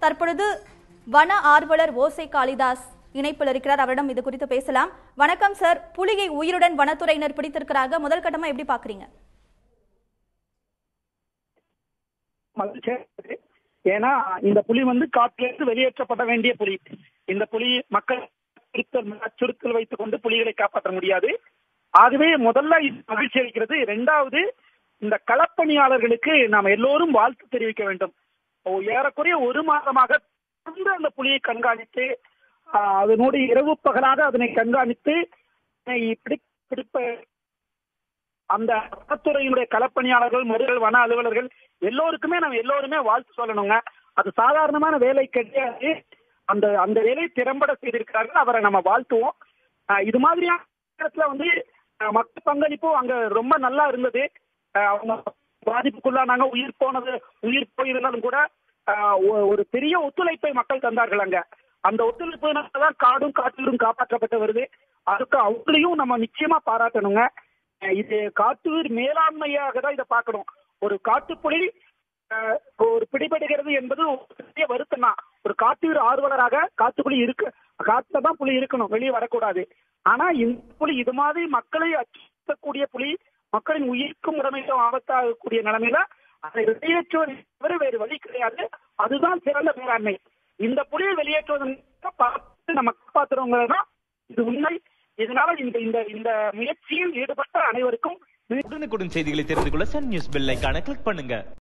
தற்பொழுது வன ஆர்வலர் ஓசை காளிதாஸ் இணைப்பில் இருக்கிறார் அவரிடம் இது குறித்து பேசலாம் வணக்கம் சார் புலியை உயிருடன் வனத்துறையினர் பிடித்திருக்கிறாங்க முதல் கட்டமா எப்படி பாக்குறீங்க மகிழ்ச்சியா இருக்கு. ஏன்னா இந்த புலி வந்து காட்டிலிருந்து வெளியேற்றப்பட வேண்டிய புலி இந்த புலி மக்கள் அச்சுறுத்தல் அச்சுறுத்தல் வைத்துக் கொண்டு புலிகளை காப்பாற்ற முடியாது ஆகவே முதல்ல இது மகிழ்ச்சி அளிக்கிறது இரண்டாவது இந்த களப்பணியாளர்களுக்கு நாம் எல்லோரும் வாழ்த்து தெரிவிக்க வேண்டும் ஓ, ஏறக்குறைய ஒரு மாதமாக தொடர்ந்து அந்த புலியை கண்காணித்து ஆஹ், அதனோடு இரவு பகலாக அதனை கண்காணித்து அதனை பிடி- பிடிப்ப அந்த வனத்துறையினுடைய களப்பணியாளர்கள் மருகள் வன அலுவலர்கள் எல்லோருக்குமே நம்ம எல்லோருமே வாழ்த்து சொல்லணுங்க அது சாதாரணமான வேலை கிடையாது அந்த அந்த வேலையை திறம்பட செய்திருக்கிறார்கள் அவரை நம்ம வாழ்த்துவோம் ஆஹ் இது மாதிரியான நேரத்துல வந்து ஆஹ் மக்கள் பங்களிப்பும் அங்க ரொம்ப நல்லா இருந்தது ஆஹ் அவங்க பாதிப்புக்குள்ளானாங்க உயிர் போனது உயிர் போயிருந்தாலும் கூட ஆஹ் ஒ- ஒரு பெரிய ஒத்துழைப்பை மக்கள் தந்தார்கள் அங்க அந்த ஒத்துழைப்புனால தான் காடும் காட்டிலும் காப்பாற்றப்பட்டு வருது அதுக்கு அவங்களையும் நம்ம நிச்சயமா பாராட்டணுங்க அஹ் இது காட்டுயிர் மேலாண்மையாக தான் இதை பார்க்கணும் ஒரு காட்டுப்புலி அஹ், ஒரு பிடிபடுகிறது என்பது ஒரு பெரிய வருத்தம் தான் ஒரு காட்டுயிர் ஆர்வலராக காட்டுப்புலி இருக்கு காட்டுல தான் புலி இருக்கணும் வெளியே வரக்கூடாது ஆனா இந்த புலி இது மாதிரி மக்களை அச்சுறுத்தக்கூடிய புலி மக்களின் உயிர்க்கும் உடமைக்கும் ஆபத்தாகக்கூடிய நிலைமையில அதை வெளியேற்றுவது தவிர வேறு வழி கிடையாது அதுதான் சிறந்த மேலாண்மை இந்த புலியை வெளியேற்றுவதன் மூலம் பார்த்து நம்ம காப்பாத்துறவங்க தான் இது உண்மை இதனால இந்த இந்த இந்த முயற்சியில் ஈடுபட்ட அனைவருக்கும் உடனுக்குடன் செய்திகளை தெரிந்து கொள்ள சன் நியூஸ் பெல் ஐகானை கிளிக் பண்ணுங்க